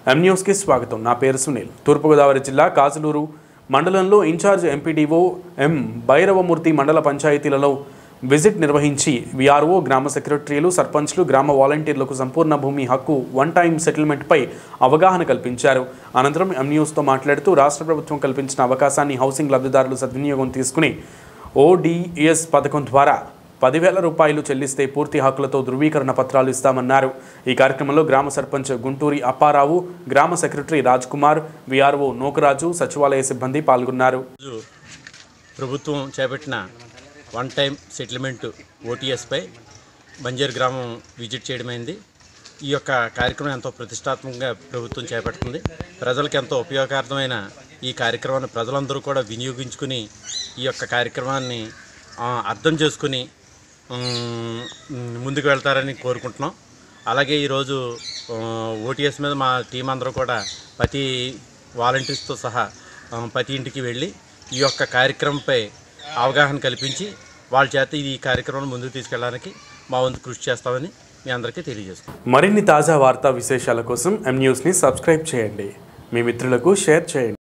ఎం న్యూస్కి స్వాగతం నా పేరు సునీల్ తూర్పుగోదావరి జిల్లా కాజలూరు మండలంలో ఇన్ఛార్జ్ ఎంపీడీఓ ఎం భైరవమూర్తి మండల పంచాయతీలలో విజిట్ నిర్వహించి విఆర్ఓ గ్రామ సెక్రటరీలు సర్పంచ్లు గ్రామ వాలంటీర్లకు సంపూర్ణ భూమి హక్కు వన్ టైం సెటిల్మెంట్పై అవగాహన కల్పించారు అనంతరం ఎం న్యూస్తో మాట్లాడుతూ రాష్ట్ర ప్రభుత్వం కల్పించిన అవకాశాన్ని హౌసింగ్ లబ్ధిదారులు సద్వినియోగం తీసుకుని ఓడిఎస్ పథకం ద్వారా పదివేల రూపాయలు చెల్లిస్తే పూర్తి హక్కులతో ధృవీకరణ పత్రాలు ఇస్తామన్నారు ఈ కార్యక్రమంలో గ్రామ సర్పంచ్ గుంటూరి అప్పారావు గ్రామ సెక్రటరీ రాజ్ కుమార్ విఆర్ఓ నోకరాజు సచివాలయ సిబ్బంది పాల్గొన్నారు రోజు ప్రభుత్వం చేపట్టిన వన్ టైం సెటిల్మెంట్ ఓటీఎస్పై బంజర్ గ్రామం విజిట్ చేయడమైంది ఈ యొక్క కార్యక్రమం ఎంతో ప్రతిష్టాత్మకంగా ప్రభుత్వం చేపడుతుంది ప్రజలకు ఎంతో ఉపయోగకరమైన ఈ కార్యక్రమాన్ని ప్రజలందరూ కూడా వినియోగించుకుని ఈ యొక్క కార్యక్రమాన్ని ఆ, అర్థం చేసుకుని ఉమ్, ముందుకు వెళ్తారని కోరుకుంటున్నాం అలాగే ఈరోజు ఓటీఎస్ మీద మా టీం అందరూ కూడా ప్రతి వాలంటీర్స్తో సహా ఆ, ప్రతి ఇంటికి వెళ్ళి ఈ యొక్క కార్యక్రమంపై అవగాహన కల్పించి వాళ్ళ చేత ఈ కార్యక్రమం ముందుకు తీసుకెళ్ళడానికి మా వంతు కృషి చేస్తామని మీ అందరికీ తెలియజేస్తాం మరిన్ని తాజా వార్తా విశేషాల కోసం ఎం న్యూస్ని సబ్స్క్రైబ్ చేయండి మీ మిత్రులకు షేర్ చేయండి